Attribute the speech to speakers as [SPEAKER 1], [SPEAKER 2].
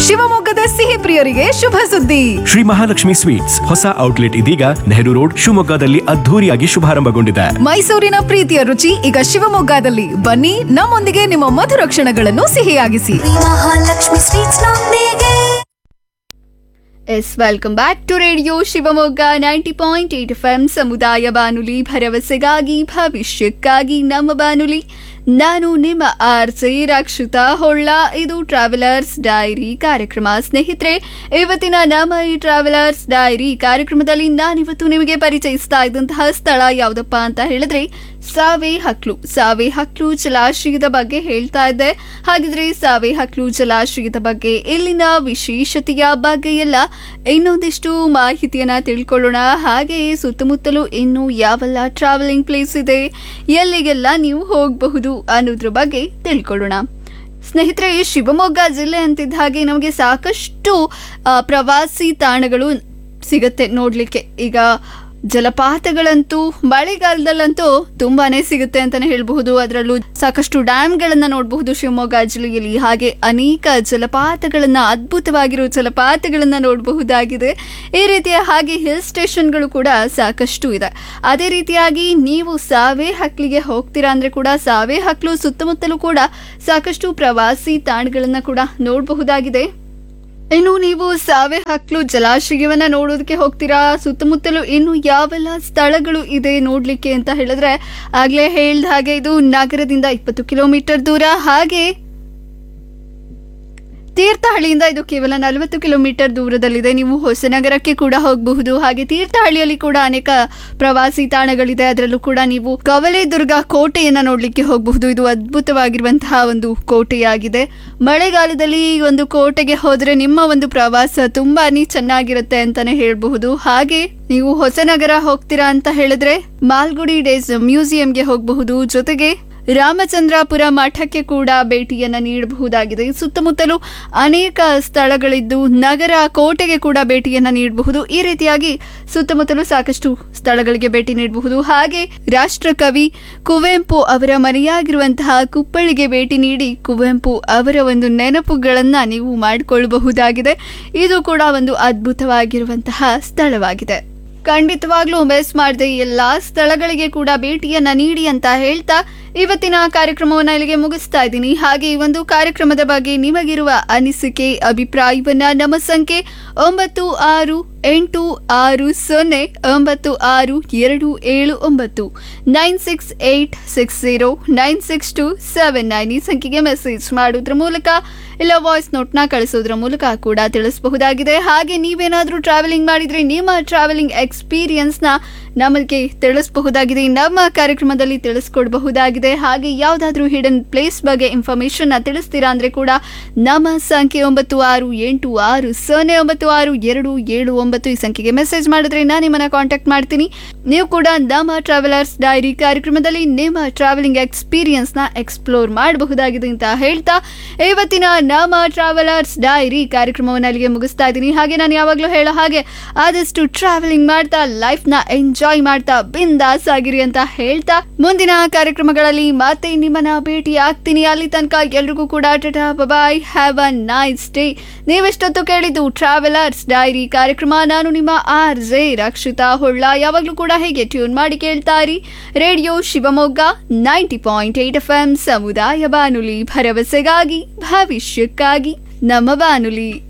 [SPEAKER 1] ಶಿವಮೊಗ್ಗದ ಸಿಹಿ ಪ್ರಿಯರಿಗೆ ಶುಭ ಸುದ್ದಿ
[SPEAKER 2] ಶ್ರೀ ಮಹಾಲಕ್ಷ್ಮಿ ಸ್ವೀಟ್ಸ್ ಹೊಸ ಔಟ್ಲೆಟ್ ಇದೀಗ ನೆಹರು ರೋಡ್ ಶಿವಮೊಗ್ಗದಲ್ಲಿ ಅದ್ಧೂರಿಯಾಗಿ ಶುಭಾರಂಭಗೊಂಡಿದೆ
[SPEAKER 1] ಮೈಸೂರಿನ ಪ್ರೀತಿಯ ರುಚಿ ಈಗ ಶಿವಮೊಗ್ಗದಲ್ಲಿ ಬನ್ನಿ ನಮ್ಮೊಂದಿಗೆ ನಿಮ್ಮ ಮಧುರ ಕ್ಷಣಗಳನ್ನು ಸಿಹಿಯಾಗಿಸಿ
[SPEAKER 3] ಮಹಾಲಕ್ಷ್ಮಿ ಸ್ವೀಟ್ಸ್ ನೊಂದಿಗೆ
[SPEAKER 4] yes welcome back to radio Shivamogga ninety point eight F M ಸಮುದಾಯ ಬಾನುಲಿ ಭರವಸೆಗಾಗಿ ಭವಿಷ್ಯಕ್ಕಾಗಿ ನಮ್ಮ ಬಾನುಲಿ ನಾನು ನಿಮ್ಮ ಆರ್ ಜೆ ರಕ್ಷಿತಾ ಹೊಳ್ಳ ಇದು ಟ್ರಾವೆಲರ್ಸ್ ಡೈರಿ ಕಾರ್ಯಕ್ರಮ ಸ್ನೇಹಿತರೆ ಇವತ್ತಿನ ನಮ್ಮ ಈ ಟ್ರಾವೆಲರ್ಸ್ ಡೈರಿ ಕಾರ್ಯಕ್ರಮದಲ್ಲಿ ನಾನಿವತ್ತು ನಿಮಗೆ ಪರಿಚಯಿಸ್ತಾ ಇದ್ದಂತಹ ಸ್ಥಳ ಯಾವುದಪ್ಪ ಅಂತ ಹೇಳಿದ್ರೆ ಸಾವೆ ಹಕ್ಲು ಸಾವೆ ಹಕ್ಲು ಜಲಾಶಯದ ಬಗ್ಗೆ ಹೇಳ್ತಾ ಇದ್ದೆ ಹಾಗಿದ್ರೆ ಸಾವೆ ಹಕ್ಲು ಜಲಾಶಯದ ಬಗ್ಗೆ ಇಲ್ಲಿನ ವಿಶೇಷತೆಯ ಬಗ್ಗೆ ಎಲ್ಲ ಇನ್ನೊಂದಿಷ್ಟು ಮಾಹಿತಿಯನ್ನ ತಿಳ್ಕೊಳ್ಳೋಣ ಹಾಗೆ ಸುತ್ತಮುತ್ತಲೂ ಇನ್ನು ಯಾವೆಲ್ಲ ಟ್ರಾವೆಲಿಂಗ್ ಪ್ಲೇಸ್ ಇದೆ ಎಲ್ಲಿಗೆಲ್ಲ ನೀವು ಹೋಗಬಹುದು ಅನ್ನೋದ್ರ ಬಗ್ಗೆ ತಿಳ್ಕೊಳ್ಳೋಣ ಸ್ನೇಹಿತರೆ ಶಿವಮೊಗ್ಗ ಜಿಲ್ಲೆ ಅಂತಿದ್ದ ಹಾಗೆ ನಮಗೆ ಸಾಕಷ್ಟು ಆ, ಪ್ರವಾಸಿ ತಾಣಗಳು ಸಿಗುತ್ತೆ ನೋಡ್ಲಿಕ್ಕೆ ಈಗ ಜಲಪಾತಗಳಂತೂ ಮಳೆಗಾಲದಲ್ಲಂತೂ ತುಂಬಾನೇ ಸಿಗುತ್ತೆ ಅಂತಾನೆ ಹೇಳ್ಬಹುದು ಅದರಲ್ಲೂ ಸಾಕಷ್ಟು ಡ್ಯಾಮ್ಗಳನ್ನ ನೋಡಬಹುದು ಶಿವಮೊಗ್ಗ ಜಿಲ್ಲೆಯಲ್ಲಿ ಹಾಗೆ ಅನೇಕ ಜಲಪಾತಗಳನ್ನ ಅದ್ಭುತವಾಗಿರೋ ಜಲಪಾತಗಳನ್ನ ನೋಡಬಹುದಾಗಿದೆ ಈ ರೀತಿಯ ಹಾಗೆ ಹಿಲ್ ಸ್ಟೇಷನ್ಗಳು ಕೂಡ ಸಾಕಷ್ಟು ಇದೆ ಅದೇ ರೀತಿಯಾಗಿ ನೀವು ಸಾವೆ ಹಕ್ಲಿಗೆ ಹೋಗ್ತೀರಾ ಅಂದ್ರೆ ಕೂಡ ಸಾವೆ ಹಕ್ಲು ಸುತ್ತಮುತ್ತಲೂ ಕೂಡ ಸಾಕಷ್ಟು ಪ್ರವಾಸಿ ತಾಣಗಳನ್ನ ಕೂಡ ನೋಡಬಹುದಾಗಿದೆ ಇನ್ನು ನೀವು ಸಾವೆ ಹಕ್ಲು ಜಲಾಶಯವನ್ನ ನೋಡೋದಕ್ಕೆ ಹೋಗ್ತೀರಾ ಸುತ್ತಮುತ್ತಲೂ ಇನ್ನು ಯಾವೆಲ್ಲ ಸ್ಥಳಗಳು ಇದೆ ನೋಡ್ಲಿಕ್ಕೆ ಅಂತ ಹೇಳಿದ್ರೆ ಆಗ್ಲೇ ಹೇಳ್ದ ಹಾಗೆ ಇದು ನಗರದಿಂದ ಇಪ್ಪತ್ತು ಕಿಲೋಮೀಟರ್ ದೂರ ಹಾಗೆ ತೀರ್ಥಹಳ್ಳಿಯಿಂದ ಇದು ಕೇವಲ ನಲವತ್ತು ಕಿಲೋಮೀಟರ್ ದೂರದಲ್ಲಿದೆ ನೀವು ಹೊಸನಗರಕ್ಕೆ ಕೂಡ ಹೋಗಬಹುದು ಹಾಗೆ ತೀರ್ಥಹಳ್ಳಿಯಲ್ಲಿ ಕೂಡ ಅನೇಕ ಪ್ರವಾಸಿ ತಾಣಗಳಿದೆ ಅದರಲ್ಲೂ ಕೂಡ ನೀವು ಕವಲೇದುರ್ಗ ಕೋಟೆಯನ್ನ ನೋಡ್ಲಿಕ್ಕೆ ಹೋಗಬಹುದು ಇದು ಅದ್ಭುತವಾಗಿರುವಂತಹ ಒಂದು ಕೋಟೆಯಾಗಿದೆ ಮಳೆಗಾಲದಲ್ಲಿ ಈ ಒಂದು ಕೋಟೆಗೆ ಹೋದ್ರೆ ನಿಮ್ಮ ಒಂದು ಪ್ರವಾಸ ತುಂಬಾನೇ ಚೆನ್ನಾಗಿರುತ್ತೆ ಅಂತಾನೆ ಹೇಳ್ಬಹುದು ಹಾಗೆ ನೀವು ಹೊಸನಗರ ಹೋಗ್ತೀರಾ ಅಂತ ಹೇಳಿದ್ರೆ ಮಾಲ್ಗುಡಿ ಡೇಸ್ ಮ್ಯೂಸಿಯಂಗೆ ಹೋಗಬಹುದು ಜೊತೆಗೆ ರಾಮಚಂದ್ರಾಪುರ ಮಠಕ್ಕೆ ಕೂಡ ಭೇಟಿಯನ್ನ ನೀಡಬಹುದಾಗಿದೆ ಸುತ್ತಮುತ್ತಲೂ ಅನೇಕ ಸ್ಥಳಗಳಿದ್ದು ನಗರ ಕೋಟೆಗೆ ಕೂಡ ಭೇಟಿಯನ್ನ ನೀಡಬಹುದು ಈ ರೀತಿಯಾಗಿ ಸುತ್ತಮುತ್ತಲೂ ಸಾಕಷ್ಟು ಸ್ಥಳಗಳಿಗೆ ಭೇಟಿ ನೀಡಬಹುದು ಹಾಗೆ ರಾಷ್ಟ್ರಕವಿ ಕುವೆಂಪು ಅವರ ಮನೆಯಾಗಿರುವಂತಹ ಕುಪ್ಪಳಿಗೆ ಭೇಟಿ ನೀಡಿ ಕುವೆಂಪು ಅವರ ಒಂದು ನೆನಪುಗಳನ್ನ ನೀವು ಮಾಡಿಕೊಳ್ಳಬಹುದಾಗಿದೆ ಇದು ಕೂಡ ಒಂದು ಅದ್ಭುತವಾಗಿರುವಂತಹ ಸ್ಥಳವಾಗಿದೆ ಖಂಡಿತವಾಗ್ಲೂ ಮಿಸ್ ಮಾಡದೆ ಎಲ್ಲಾ ಸ್ಥಳಗಳಿಗೆ ಕೂಡ ಭೇಟಿಯನ್ನ ನೀಡಿ ಅಂತ ಹೇಳ್ತಾ ಇವತ್ತಿನ ಕಾರ್ಯಕ್ರಮವನ್ನ ಇಲ್ಲಿಗೆ ಮುಗಿಸ್ತಾ ಇದ್ದೀನಿ ಹಾಗೆ ಈ ಒಂದು ಕಾರ್ಯಕ್ರಮದ ಬಗ್ಗೆ ನಿಮಗಿರುವ ಅನಿಸಿಕೆ ಅಭಿಪ್ರಾಯವನ್ನ ನಮ್ಮ ಸಂಖ್ಯೆ ಒಂಬತ್ತು ಆರು ಎಂಟು ಆರು ಸೊನ್ನೆ ಒಂಬತ್ತು ಆರು ಎರಡು ಏಳು ಒಂಬತ್ತು nine six eight six zero nine six two seven nine ಈ ಸಂಖ್ಯೆಗೆ ಮೆಸೇಜ್ ಮಾಡೋದ್ರ ಮೂಲಕ ಇಲ್ಲ ವಾಯ್ಸ್ ನೋಟ್ನ ಕಳಿಸೋದ್ರ ಮೂಲಕ ಕೂಡ ತಿಳಿಸಬಹುದಾಗಿದೆ ಹಾಗೆ ನೀವೇನಾದರೂ ಟ್ರಾವೆಲಿಂಗ್ ಮಾಡಿದ್ರೆ ನಿಮ್ಮ ಟ್ರಾವೆಲಿಂಗ್ ಎಕ್ಸ್ಪೀರಿಯನ್ಸ್ನ ನಮಗೆ ತಿಳಿಸಬಹುದಾಗಿದೆ ನಮ್ಮ ಕಾರ್ಯಕ್ರಮದಲ್ಲಿ ತಿಳಿಸ್ಕೊಡ್ಬಹುದಾಗಿದೆ ಹಾಗೆ ಯಾವುದಾದ್ರೂ ಹಿಡನ್ ಪ್ಲೇಸ್ ಬಗ್ಗೆ ಇನ್ಫಾರ್ಮೇಶನ್ ತಿಳಿಸ್ತೀರಾ ಅಂದ್ರೆ ಕೂಡ ನಮ್ಮ ಸಂಖ್ಯೆ ಒಂಬತ್ತು ಆರು ಎಂಟು ಆರು ಸೊನ್ನೆ ಒಂಬತ್ತು ಆರು ಎರಡು ಏಳು ಒಂಬತ್ತು ಈ ಸಂಖ್ಯೆಗೆ ಮೆಸೇಜ್ ಮಾಡಿದ್ರೆ ನಾನು ನಿಮ್ಮನ್ನ ಕಾಂಟ್ಯಾಕ್ಟ್ ಮಾಡ್ತೀನಿ ನೀವು ಕೂಡ ನಮ್ಮ ಟ್ರಾವೆಲರ್ಸ್ ಡೈರಿ ಕಾರ್ಯಕ್ರಮದಲ್ಲಿ ನಿಮ್ಮ ಟ್ರಾವೆಲಿಂಗ್ ಎಕ್ಸ್ಪೀರಿಯನ್ಸ್ ನ ಎಕ್ಸ್ಪ್ಲೋರ್ ಮಾಡಬಹುದಾಗಿದೆ ಅಂತ ಹೇಳ್ತಾ ಇವತ್ತಿನ ನಮ್ಮ ಟ್ರಾವೆಲರ್ಸ್ ಡೈರಿ ಕಾರ್ಯಕ್ರಮವನ್ನು ಅಲ್ಲಿಗೆ ಮುಗಿಸ್ತಾ ಇದ್ದೀನಿ ಹಾಗೆ ನಾನು ಯಾವಾಗಲೂ ಹೇಳೋ ಹಾಗೆ ಆದಷ್ಟು ಟ್ರಾವೆಲಿಂಗ್ ಮಾಡ್ತಾ ಲೈಫ್ ನ ಎಂಜಾಯ್ ಮಾಡ್ತಾ ಬಿಂದಾಸ್ ಆಗಿರಿ ಅಂತ ಹೇಳ್ತಾ ಮುಂದಿನ ಕಾರ್ಯಕ್ರಮಗಳಲ್ಲಿ ಮತ್ತೆ ನಿಮ್ಮನ್ನ ಭೇಟಿ ಆಗ್ತೀನಿ ಅಲ್ಲಿ ತನಕ ಎಲ್ರಿಗೂ ಕೂಡ tata bye have a nice day ನೀವೆಷ್ಟೊತ್ತು ಕೇಳಿದ್ದು ಟ್ರಾವೆಲರ್ಸ್ ಡೈರಿ ಕಾರ್ಯಕ್ರಮ ನಾನು ನಿಮ್ಮ ಆರ್ ಜೆ ರಕ್ಷಿತಾ ಹೊಳ್ಳ ಯಾವಾಗಲೂ ಕೂಡ ಹೇಗೆ ಟ್ಯೂನ್ ಮಾಡಿ ಕೇಳ್ತಾ ಇರಿ radio Shivamogga ninety point eight F M ಸಮುದಾಯ ಬಾನುಲಿ ಭರವಸೆಗಾಗಿ ಭವಿಷ್ಯಕ್ಕಾಗಿ ನಮ್ಮ ಬಾನುಲಿ